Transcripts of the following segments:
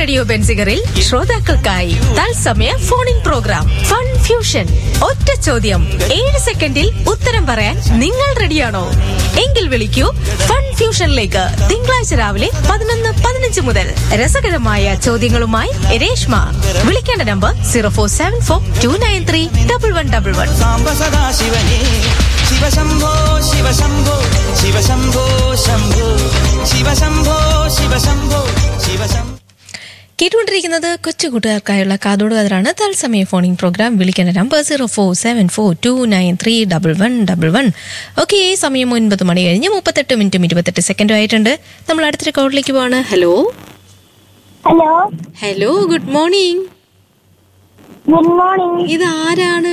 Radio ബെൻസിഗറിൽ ശ്രോതാക്കൾക്കായി തത്സമയ ഫോണിൻ programme fun fusion ഒറ്റ ചോദ്യം ഏഴ് സെക്കൻഡിൽ ഉത്തരം പറയാൻ നിങ്ങൾ റെഡിയാണോ എങ്കിൽ വിളിക്കൂ ഫൺ ഫ്യൂഷനിലേക്ക് തിങ്കളാഴ്ച രാവിലെ പതിനൊന്ന് പതിനഞ്ച് മുതൽ രസകരമായ ചോദ്യങ്ങളുമായി രേഷ്മ വിളിക്കേണ്ട number zero four seven four two nine three double one double one സാംബ സദാശിവനേ ശിവശംഭോ ശിവശംഭോ ശിവശംഭോ ശംഭോ ശിവശംഭോ ശിവശംഭോ ശിവശംഭോ കേട്ടുകൊണ്ടിരിക്കുന്നത് കൊച്ചു കൂട്ടുകാർക്കായുള്ള കാതോട് കതിരാണ് തത്സമയ ഫോണിംഗ് പ്രോഗ്രാം വിളിക്കേണ്ട number zero four seven four two nine three double one double one okay സമയം ഒൻപത് മണി കഴിഞ്ഞ് മുപ്പത്തെട്ട് മിനിറ്റും ഇരുപത്തെട്ട് സെക്കൻഡും ആയിട്ടുണ്ട് നമ്മൾ അടുത്തൊരു കോളിലേക്ക് പോവാണ് hello hello hello good morning good morning ഇത് ആരാണ്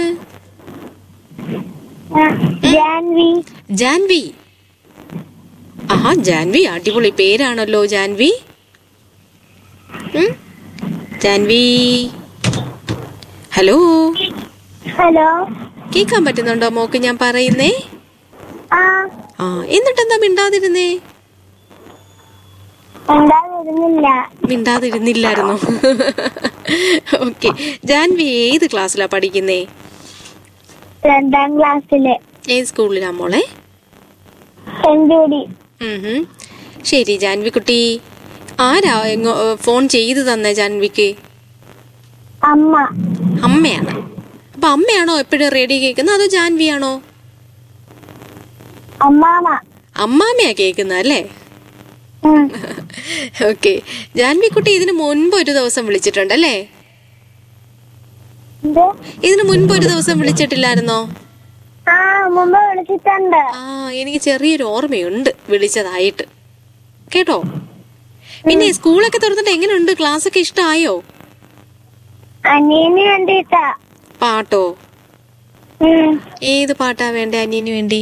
ജാൻവി ജാൻവി ആഹാ ജാൻവി അടിപൊളി പേരാണല്ലോ ജാൻവി ഉം? ജാൻവി ഹലോ ഹലോ കേൾക്കാൻ പറ്റുന്നുണ്ടോ മോക്ക് ഞാൻ പറയുന്നേ ആ ആ എന്നിട്ടെന്താ മിണ്ടാതിരുന്നേ എന്താ വരുന്നില്ല മിണ്ടാതിരുന്നില്ലായിരുന്നോ ഓക്കെ ജാൻവി ഏത് ക്ലാസ്സിലാ പഠിക്കുന്നേ രണ്ടാം ക്ലാസ്സില് ഏത് സ്കൂളിലാ മോളെ സെഞ്ചുറി ഉം ഹും. ശരി ജാൻവി കുട്ടി ആരാ എങ്ങോ ഏ, ഫോൺ ചെയ്തു തന്നെ ജാൻവിക്ക് അമ്മ അമ്മയാണ് അപ്പൊ അമ്മയാണോ എപ്പോഴും റേഡിയോ കേൾക്കുന്നത് അതോ ജാൻവിയാണോ അമ്മാമ അമ്മാമ്മയാ കേൾക്കുന്നത് അല്ലേ ഉം. ഓക്കെ ജാൻവി കുട്ടി ഇതിന് മുൻപ് ഒരു ദിവസം വിളിച്ചിട്ടുണ്ടല്ലേ ഇത് ഇതിന് മുൻപ് ഒരു ദിവസം വിളിച്ചിട്ടില്ലായിരുന്നോ ആ മുമ്പ് വിളിച്ചിട്ടുണ്ട് ആ എനിക്ക് ചെറിയൊരു ഓർമ്മയുണ്ട് വിളിച്ചതായിട്ട് കേട്ടോ പിന്നെ സ്കൂളൊക്കെ തുറന്നിട്ട് എങ്ങനെയുണ്ട് ക്ലാസ് ഒക്കെ ഇഷ്ടമായോ അനിയന് വേണ്ടിട്ടാ പാട്ടോ ഉം. ഏത് പാട്ടാ വേണ്ടേ അനിയന് വേണ്ടി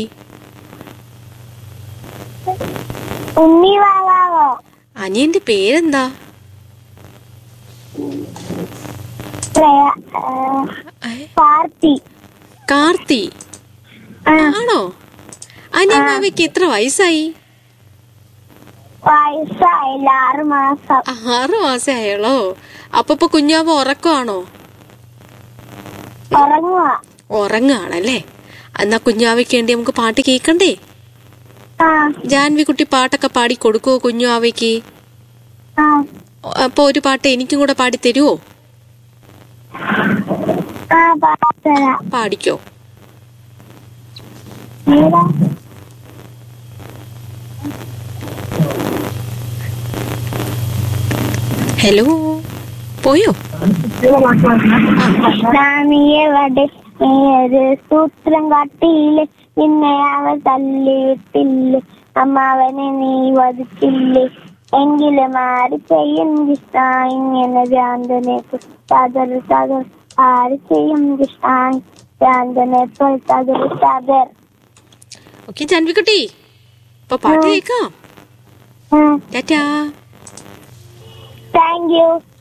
ഉണ്ണി വാവാവോ അനിയന്റെ പേരെന്താ പ്രയ- ആ, പാർത്തി കാർത്തി ആ, ആണോ അനിയൻ മാവയ്ക്ക് എത്ര വയസ്സായി വയസ്സായില്ല ആറ് മാസം ആറു മാസേ ആയുള്ളോ അപ്പൊ ഇപ്പൊ കുഞ്ഞാവ് ഉറക്കമാണോ ഉറങ്ങുക ഉറങ്ങാണല്ലേ എന്നാ കുഞ്ഞാവയ്ക്ക് വേണ്ടി നമുക്ക് പാട്ട് കേൾക്കണ്ടേ ആ ജാൻവി കുട്ടി പാട്ടൊക്കെ പാടി കൊടുക്കുവോ കുഞ്ഞാവയ്ക്ക് ആ അപ്പൊ ഒരു പാട്ട് എനിക്കും കൂടെ പാടി തരുവോ ആ പാത്തരാ പാടിക്കോ ഏതാ ഹലോ പോയോ നാമിയവടെ ഒരു സൂത്രം കാട്ടിയില്ലേ നിന്നെ അവൻ തല്ലിയിട്ടില്ലേ അമ്മാവനെ നീ വധിച്ചില്ലേ എങ്കിലും ആര് ചെയ്യും കൃഷ്ണ ഇങ്ങനെ ഭ്രാന്തനെ തകർ തകർ ആര് ചെയ്യും കൃഷ്ണ ഭ്രാന്തനെ പോൽ തകർ തകർ ഓക്കെ ജാൻവി കുട്ടി അപ്പൊ പാട്ട് കേൾക്കാം ടാറ്റാ താങ്ക് യു